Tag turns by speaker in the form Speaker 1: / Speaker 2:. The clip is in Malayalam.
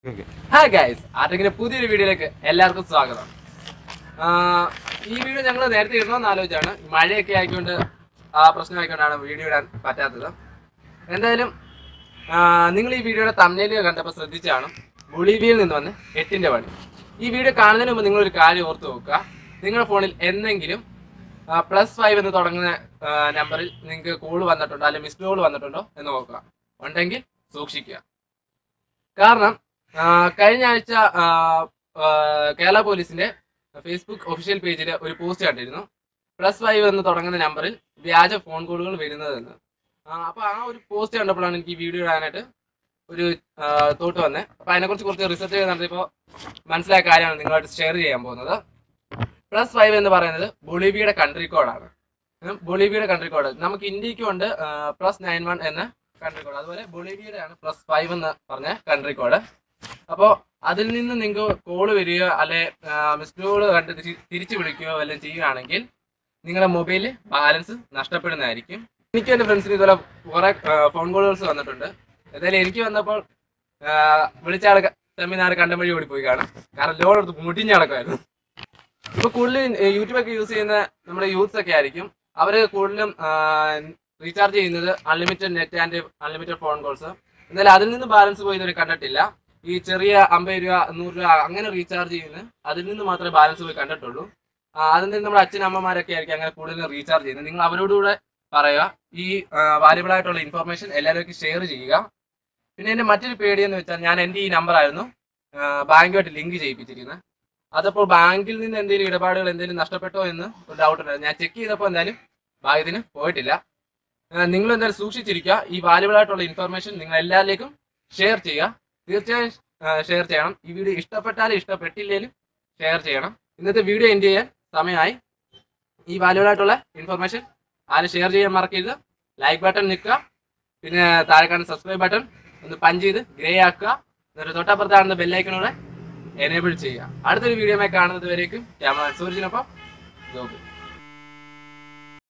Speaker 1: ഹായ് ഗൈസ് ആർട്ടിങ്ങിന്റെ പുതിയൊരു വീഡിയോയിലേക്ക് എല്ലാവർക്കും സ്വാഗതം ആ, ഈ വീഡിയോ ഞങ്ങൾ നേരത്തെ ഇടണമെന്ന് ആലോചിച്ചാണ് മഴയൊക്കെ ആയിക്കൊണ്ട് ആ പ്രശ്നമായിക്കൊണ്ടാണ് വീഡിയോ ഇടാൻ പറ്റാത്തത് എന്തായാലും ആ, നിങ്ങൾ ഈ വീഡിയോയുടെ തമ്മിൽ കണ്ടപ്പോൾ ശ്രദ്ധിച്ചാണ് ബൊളീവിയയിൽ നിന്ന് വന്ന് എട്ടിന്റെ പണി ഈ വീഡിയോ കാണുന്നതിന് മുമ്പ് നിങ്ങളൊരു കാര്യം ഓർത്ത് നോക്കുക നിങ്ങളുടെ ഫോണിൽ എന്തെങ്കിലും പ്ലസ് ഫൈവ് എന്ന് തുടങ്ങുന്ന ആ, നമ്പറിൽ നിങ്ങൾക്ക് കോൾ വന്നിട്ടുണ്ടോ അല്ലെങ്കിൽ മിസ്ഡ് കോൾ വന്നിട്ടുണ്ടോ എന്ന് നോക്കുക ഉണ്ടെങ്കിൽ സൂക്ഷിക്കുക കാരണം ആ, കഴിഞ്ഞ ആഴ്ച ആ, ആ, കേരള പോലീസിന്റെ ഫേസ്ബുക്ക് ഒഫീഷ്യൽ പേജിൽ ഒരു പോസ്റ്റ് കണ്ടിരുന്നു പ്ലസ് ഫൈവ് എന്ന് തുടങ്ങുന്ന നമ്പറിൽ വ്യാജ ഫോൺ കോളുകൾ വരുന്നതെന്ന് ആ, അപ്പൊ ആ ഒരു പോസ്റ്റ് കണ്ടപ്പോഴാണ് എനിക്ക് ഈ വീഡിയോ ഇടാനായിട്ട് ഒരു ആ, തോട്ട് വന്നത് അപ്പൊ അതിനെക്കുറിച്ച് കുറച്ച് റിസർച്ച് ചെയ്ത് നടത്തിയപ്പോൾ മനസ്സിലായ കാര്യമാണ് നിങ്ങളായിട്ട് ഷെയർ ചെയ്യാൻ പോകുന്നത് പ്ലസ് ഫൈവ് എന്ന് പറയുന്നത് ബൊളീവിയയുടെ കൺട്രി കോഡാണ് ഉം, ബൊളീവിയയുടെ കൺട്രി കോഡ് നമുക്ക് ഇന്ത്യക്കും ഉണ്ട് പ്ലസ് നയൻ വൺ എന്ന കൺട്രി കോഡ് അതുപോലെ ബൊളീവിയയുടെ ആണ് പ്ലസ് ഫൈവ് എന്ന് പറഞ്ഞ കൺട്രി കോഡ് അപ്പോൾ അതിൽ നിന്ന് നിങ്ങൾക്ക് കോള് വരികയോ അല്ലെ മിസ്ഡ് കോള് കണ്ട് തിരി- തിരിച്ചു വിളിക്കുകയോ വല്ലതും ചെയ്യുകയാണെങ്കിൽ നിങ്ങളുടെ മൊബൈലിൽ ബാലൻസ് നഷ്ടപ്പെടുന്നതായിരിക്കും എനിക്ക് എൻ്റെ ഫ്രണ്ട്സിന് ഇതുപോലെ കുറെ ഫോൺ കോളുകൾസ് വന്നിട്ടുണ്ട് എന്തായാലും എനിക്ക് വന്നപ്പോൾ ആ, വിളിച്ച ആൾ തമ്മിനാറ് കണ്ടം വഴി ഓടിപ്പോയി കാണും കാരണം ലോൺ എടുത്ത് മുടിഞ്ഞ് നടക്കുമായിരുന്നു ഇപ്പൊ കൂടുതലും യൂട്യൂബ് ഒക്കെ യൂസ് ചെയ്യുന്ന നമ്മുടെ യൂത്ത്സ് ഒക്കെ ആയിരിക്കും അവര് കൂടുതലും റീചാർജ് ചെയ്യുന്നത് unlimited net and unlimited phone calls എന്നാലും അതിൽ നിന്ന് ബാലൻസ് പോയി ഇതുവരെ കണ്ടിട്ടില്ല ഈ ചെറിയ അമ്പത് രൂപ നൂറ് രൂപ അങ്ങനെ റീചാർജ് ചെയ്യുന്ന അതിൽ നിന്ന് മാത്രമേ ബാലൻസ് പോയി കണ്ടിട്ടുള്ളൂ ആ, അതിൽ നിന്ന് നമ്മുടെ അച്ഛൻ അമ്മമാരൊക്കെ ആയിരിക്കും അങ്ങനെ കൂടുതലും റീചാർജ് ചെയ്യുന്നത് നിങ്ങൾ അവരോടുകൂടെ പറയുക ഈ വാല്യബിൾ ആയിട്ടുള്ള ഇൻഫർമേഷൻ എല്ലാവരും ഷെയർ ചെയ്യുക പിന്നെ എൻ്റെ മറ്റൊരു പേടി എന്ന് വെച്ചാൽ ഞാൻ എൻ്റെ ഈ നമ്പർ ആയിരുന്നു ബാങ്കുമായിട്ട് ലിങ്ക് ചെയ്യിപ്പിച്ചിരിക്കുന്നത് അതപ്പോൾ ബാങ്കിൽ നിന്ന് എന്തെങ്കിലും ഇടപാടുകൾ എന്തെങ്കിലും നഷ്ടപ്പെട്ടോ എന്ന് ഒരു ഡൗട്ട് ഉണ്ടായിരുന്നു ഞാൻ ചെക്ക് ചെയ്തപ്പോൾ എന്തായാലും ഭാഗ്യത്തിന് പോയിട്ടില്ല നിങ്ങൾ എന്തായാലും സൂക്ഷിച്ചിരിക്കുക ഈ വാല്യബിൾ ആയിട്ടുള്ള ഇൻഫർമേഷൻ നിങ്ങൾ എല്ലാവരിലേക്കും ഷെയർ ചെയ്യുക തീർച്ചയായും ഷെയർ ചെയ്യണം ഈ വീഡിയോ ഇഷ്ടപ്പെട്ടാലും ഇഷ്ടപ്പെട്ടില്ലേലും ഷെയർ ചെയ്യണം ഇന്നത്തെ വീഡിയോ എൻഡ് ചെയ്യാൻ സമയമായി ഈ വാല്യബിൾ ആയിട്ടുള്ള ഇൻഫർമേഷൻ ആരും ഷെയർ ചെയ്യാൻ മറക്കരുത് ലൈക്ക് ബട്ടൺ നിൽക്കുക പിന്നെ താഴെ കാണുന്ന സബ്സ്ക്രൈബ് ബട്ടൺ ഒന്ന് പഞ്ച് ചെയ്ത് ഗ്രേ ആക്കുക എന്നിട്ട് തൊട്ടപ്പുറത്താണെന്ന ബെല്ലൈക്കനോടെ എനേബിൾ ചെയ്യുക അടുത്തൊരു വീഡിയോ കാണുന്നത് വരേക്കും ക്യാമറ സൂര്യനൊപ്പം ഗോകുൽ